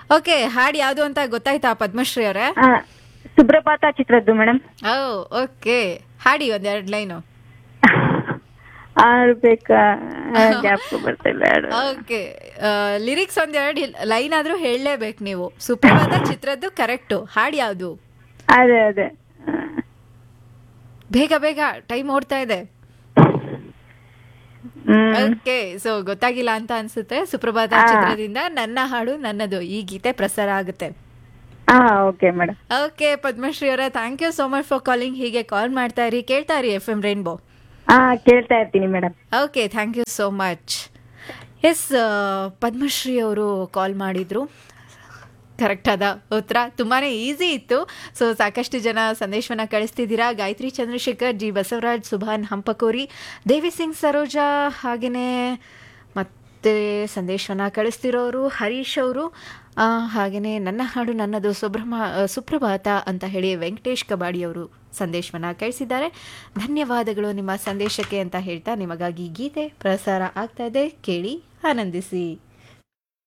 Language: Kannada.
ಓಕೆ ಹಾಡು ಯಾವುದು ಅಂತ ಗೊತ್ತಾಯ್ತಾ ಪದ್ಮಶ್ರೀ ಅವರೇ ಆ, ಸುಪ್ರಭಾತ ಚಿತ್ರದ್ದು ಮೇಡಮ್ ಓ ಓಕೆ ಹಾಡಿ ಒಂದೆರಡು ಲೈನು ಆಡ್ಬೇಕಾ ಗ್ಯಾಪ್ ಬರ್ತಿಲ್ಲ ಹಾಡು. ಓಕೆ ಲಿರಿಕ್ಸ್ ಒಂದೆರಡು ಲೈನ್ ಆದ್ರೂ ಹೇಳಲೇಬೇಕು ನೀವು ಸುಪ್ರಭಾತ ಚಿತ್ರದ್ದು ಕರೆಕ್ಟು ಹಾಡು ಯಾವುದು ಅದೇ ಅದೇ ಆ, ಬೇಗ ಬೇಗ ಟೈಮ್ ಓಡ್ತಾ ಇದೆ ಹ್ಮ್ ಓಕೆ ಸೊ ಗೊತ್ತಾಗಿಲ್ಲ ಅಂತ ಅನ್ಸುತ್ತೆ ಸುಪ್ರಭಾತ ಆ. ಚಿತ್ರದಿಂದ ನನ್ನ ಹಾಡು ನನ್ನದು ಈ ಗೀತೆ ಪ್ರಸಾರ ಆಗುತ್ತೆ ಹಾ ಓಕೆ ಮೇಡಮ್ ಓಕೆ ಪದ್ಮಶ್ರೀ ಅವರೇ thank you so much for calling ಹೀಗೆ ಕಾಲ್ ಮಾಡ್ತಾ ಇರಿ ಕೇಳ್ತಾ ಇರಿ ಎಫ್ ಎಂ ರೈನ್ಬೋ ಹಾ ಕೇಳ್ತಾ ಇರ್ತೀನಿ madam okay thank you so much yes Padmashri ಅವರು ಕಾಲ್ ಮಾಡಿದ್ರು ಕರೆಕ್ಟಾದ ಉತ್ತರ ತುಂಬಾ ಈಸಿ ಇತ್ತು ಸೊ ಸಾಕಷ್ಟು ಜನ ಸಂದೇಶವನ್ನು ಕಳಿಸ್ತಿದ್ದೀರಾ ಗಾಯತ್ರಿ ಚಂದ್ರಶೇಖರ್ ಜಿ ಬಸವರಾಜ್ ಸುಭಾನ್ ಹಂಪಕೋರಿ ದೇವಿ ಸಿಂಗ್ ಸರೋಜಾ ಹಾಗೆಯೇ ಮತ್ತೆ ಸಂದೇಶವನ್ನು ಕಳಿಸ್ತಿರೋರು ಹರೀಶ್ ಅವರು ಹಾಗೆಯೇ ನನ್ನ ಹಾಡು ನನ್ನದು ಸುಬ್ರಹ್ಮ ಸುಪ್ರಭಾತ ಅಂತ ಹೇಳಿ ವೆಂಕಟೇಶ್ ಕಬಾಡಿ ಅವರು ಸಂದೇಶವನ್ನು ಕಳಿಸಿದ್ದಾರೆ ಧನ್ಯವಾದಗಳು ನಿಮ್ಮ ಸಂದೇಶಕ್ಕೆ ಅಂತ ಹೇಳ್ತಾ ನಿಮಗಾಗಿ ಗೀತೆ ಪ್ರಸಾರ ಆಗ್ತಾ ಇದೆ ಕೇಳಿ ಆನಂದಿಸಿ